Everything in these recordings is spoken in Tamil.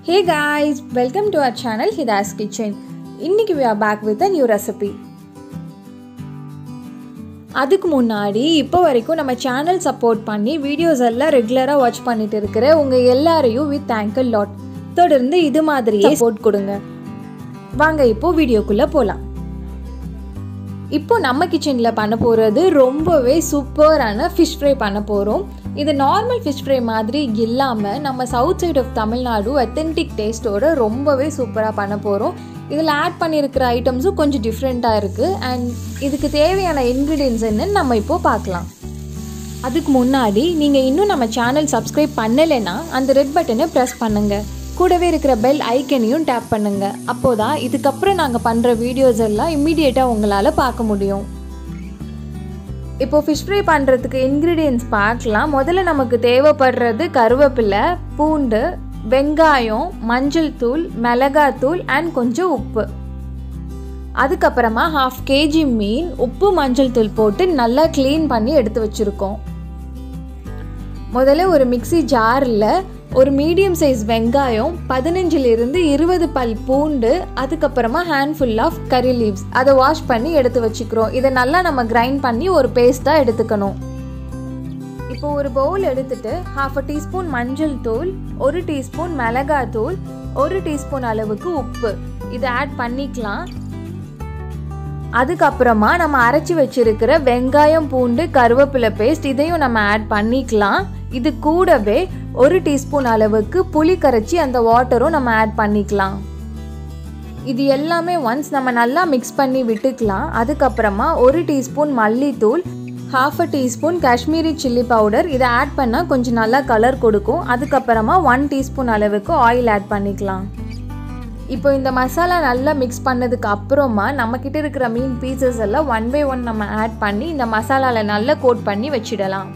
Hey guys, welcome to our channel Hida's Kitchen. இன்னைக்கு we are back with a new recipe. அதுக்கு முன்னாடி இப்போ வரைக்கும் நம்ம சேனல் சப்போர்ட் பண்ணி வீடியோஸ் எல்லாம் ரெகுலராக வாட்ச் பண்ணிட்டு இருக்கிற உங்கள் எல்லாரையும் வித் தேங்க்யூ லாட் தொடர்ந்து இது மாதிரியே சப்போர்ட் கொடுங்க வாங்க இப்போ வீடியோக்குள்ளே போகலாம் இப்போ நம்ம கிச்சனில் பண்ண போகிறது ரொம்பவே சூப்பரான ஃபிஷ் ஃப்ரை பண்ண போகிறோம் இது நார்மல் ஃபிஷ் ஃப்ரை மாதிரி இல்லாமல் நம்ம south side of Tamil Nadu authentic டேஸ்ட்டோட ரொம்பவே சூப்பராக பண்ண போகிறோம் இதில் ஆட் பண்ணியிருக்கிற ஐட்டம்ஸும் கொஞ்சம் டிஃப்ரெண்ட்டாக இருக்குது அண்ட் இதுக்கு தேவையான இன்க்ரீடியன்ஸ் என்னன்னு நம்ம இப்போது பார்க்கலாம் அதுக்கு முன்னாடி நீங்கள் இன்னும் நம்ம சேனல் சப்ஸ்கிரைப் பண்ணலைன்னா அந்த ரெட் பட்டனை ப்ரெஸ் பண்ணுங்கள் கூடவே இருக்கிற பெல் ஐக்கனையும் டேப் பண்ணுங்க அப்போதான் இதுக்கப்புறம் நாங்கள் பண்ணுற வீடியோஸ் எல்லாம் இம்மிடியேட்டாக உங்களால் பார்க்க முடியும் இப்போ ஃபிஷ் ஃப்ரை பண்ணுறதுக்கு இன்க்ரீடியன்ஸ் பார்க்கலாம் முதல்ல நமக்கு தேவைப்படுறது கருவேப்பிலை பூண்டு வெங்காயம் மஞ்சள் தூள் மிளகாத்தூள் அண்ட் கொஞ்சம் உப்பு அதுக்கப்புறமா ஹாஃப் கேஜி மீன் உப்பு மஞ்சள் தூள் போட்டு நல்லா க்ளீன் பண்ணி எடுத்து வச்சுருக்கோம் முதல்ல ஒரு மிக்சி ஜாரில் ஒரு மீடியம் சைஸ் வெங்காயம் பதினஞ்சிலிருந்து இருபது பல் பூண்டு அதுக்கப்புறமா ஹேண்ட்ஃபுல் ஆஃப் கறி லீவ்ஸ் அதை வாஷ் பண்ணி எடுத்து வச்சுக்கிறோம் இதை நல்லா நம்ம கிரைண்ட் பண்ணி ஒரு பேஸ்ட்டாக எடுத்துக்கணும் இப்போ ஒரு பவுல் எடுத்துட்டு ஹாஃப் அ டீஸ்பூன் மஞ்சள் தூள் ஒரு டீஸ்பூன் மிளகாத்தூள் ஒரு டீஸ்பூன் அளவுக்கு உப்பு இதை ஆட் பண்ணிக்கலாம் அதுக்கப்புறமா நம்ம அரைச்சி வச்சிருக்கிற வெங்காயம் பூண்டு கருவேப்பிலை பேஸ்ட் இதையும் நம்ம ஆட் பண்ணிக்கலாம் இது கூடவே ஒரு டீஸ்பூன் அளவுக்கு புளி கரைச்சி அந்த வாட்டரும் நம்ம ஆட் பண்ணிக்கலாம் இது எல்லாமே ஒன்ஸ் நம்ம நல்லா மிக்ஸ் பண்ணி விட்டுக்கலாம் அதுக்கப்புறமா ஒரு டீஸ்பூன் மல்லித்தூள் half a teaspoon Kashmiri chilli powder இதை ஆட் பண்ணால் கொஞ்சம் நல்லா கலர் கொடுக்கும் அதுக்கப்புறமா ஒன் டீஸ்பூன் அளவுக்கு ஆயில் ஆட் பண்ணிக்கலாம் இப்போ இந்த மசாலா நல்லா மிக்ஸ் பண்ணதுக்கு அப்புறமா நம்மக்கிட்ட இருக்கிற மீன் பீசஸ் எல்லாம் ஒன் பை ஒன் நம்ம ஆட் பண்ணி இந்த மசாலாவில் நல்லா கோட் பண்ணி வச்சிடலாம்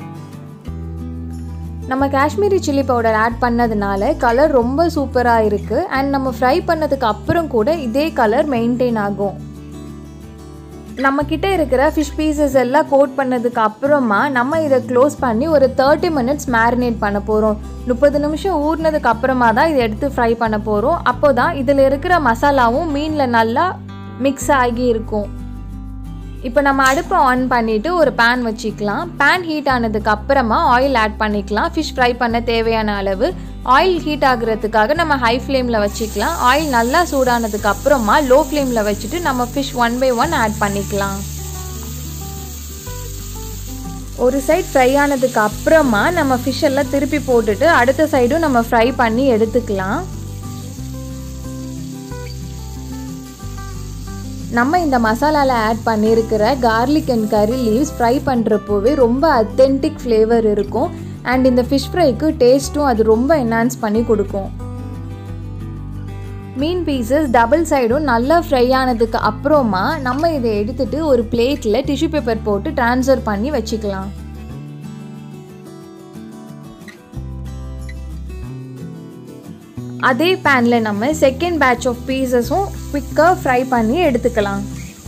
நம்ம காஷ்மீரி சில்லி பவுடர் ஆட் பண்ணதுனால கலர் ரொம்ப சூப்பராக இருக்குது அண்ட் நம்ம ஃப்ரை பண்ணதுக்கு அப்புறம் கூட இதே கலர் மெயின்டைன் ஆகும் நம்மக்கிட்ட இருக்கிற ஃபிஷ் பீசஸ் எல்லாம் கோட் பண்ணதுக்கு அப்புறமா நம்ம இதை க்ளோஸ் பண்ணி ஒரு தேர்ட்டி மினிட்ஸ் மேரினேட் பண்ண போகிறோம் முப்பது நிமிஷம் ஊறினதுக்கு அப்புறமா தான் இதை எடுத்து ஃப்ரை பண்ண போகிறோம் அப்போ தான் இதில் இருக்கிற மசாலாவும் மீனில் நல்லா மிக்ஸ் ஆகி இருக்கும் இப்போ நம்ம அடுப்பை ஆன் பண்ணிவிட்டு ஒரு பேன் வச்சுக்கலாம் பேன் ஹீட் ஆனதுக்கு அப்புறமா ஆயில் ஆட் பண்ணிக்கலாம் ஃபிஷ் ஃப்ரை பண்ண தேவையான அளவு ஆயில் ஹீட் ஆகுறதுக்காக நம்ம ஹை ஃப்ளேமில் வச்சுக்கலாம் ஆயில் நல்லா சூடானதுக்கு அப்புறமா லோ ஃப்ளேமில் வச்சுட்டு நம்ம fish one by one add பண்ணிக்கலாம் ஒரு சைட் ஃப்ரை ஆனதுக்கு அப்புறமா நம்ம ஃபிஷ் எல்லாம் திருப்பி போட்டுட்டு அடுத்த சைடும் நம்ம ஃப்ரை பண்ணி எடுத்துக்கலாம் நம்ம இந்த மசாலாவில் ஆட் பண்ணியிருக்கிற garlic and curry leaves fry பண்ணுறப்போவே ரொம்ப அத்தென்டிக் ஃப்ளேவர் இருக்கும் அண்ட் இந்த ஃபிஷ் ஃப்ரைக்கு டேஸ்ட்டும் அது ரொம்ப என்ஹான்ஸ் பண்ணி கொடுக்கும் மீன் பீசஸ் டபுள் சைடும் நல்லா ஃப்ரை ஆனதுக்கு அப்புறமா நம்ம இதை எடுத்துட்டு ஒரு பிளேட்டில் டிஷ்யூ பேப்பர் போட்டு ட்ரான்ஸ்ஃபர் பண்ணி வச்சுக்கலாம் அதே பேனில் நம்ம செகண்ட் பேட்ச் ஆஃப் பீசஸும் குவிக்காக ஃப்ரை பண்ணி எடுத்துக்கலாம்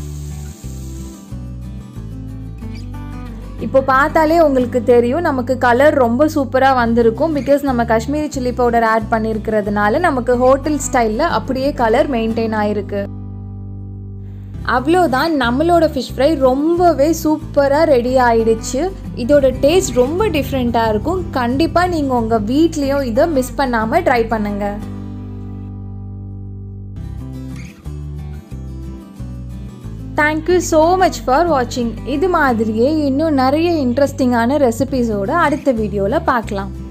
இப்போ பார்த்தாலே உங்களுக்கு தெரியும் நமக்கு கலர் ரொம்ப சூப்பராக வந்திருக்கும் பிகாஸ் நம்ம காஷ்மீரி சில்லி பவுடர் ஆட் பண்ணியிருக்கிறதுனால நமக்கு ஹோட்டல் ஸ்டைலில் அப்படியே கலர் மெயின்டைன் ஆகிருக்கு அவ்வளோதான் நம்மளோட ஃபிஷ் ஃப்ரை ரொம்பவே சூப்பராக ரெடி ஆயிடுச்சு இதோட டேஸ்ட் ரொம்ப டிஃப்ரெண்ட்டாக இருக்கும் கண்டிப்பாக நீங்கள் உங்கள் வீட்லேயும் இதை மிஸ் பண்ணாமல் ட்ரை பண்ணுங்கள் தேங்க்யூ ஸோ மச் ஃபார் வாட்சிங் இது மாதிரியே இன்னும் நிறைய இன்ட்ரெஸ்டிங்கான ரெசிபீஸோடு அடுத்த வீடியோவில் பார்க்கலாம்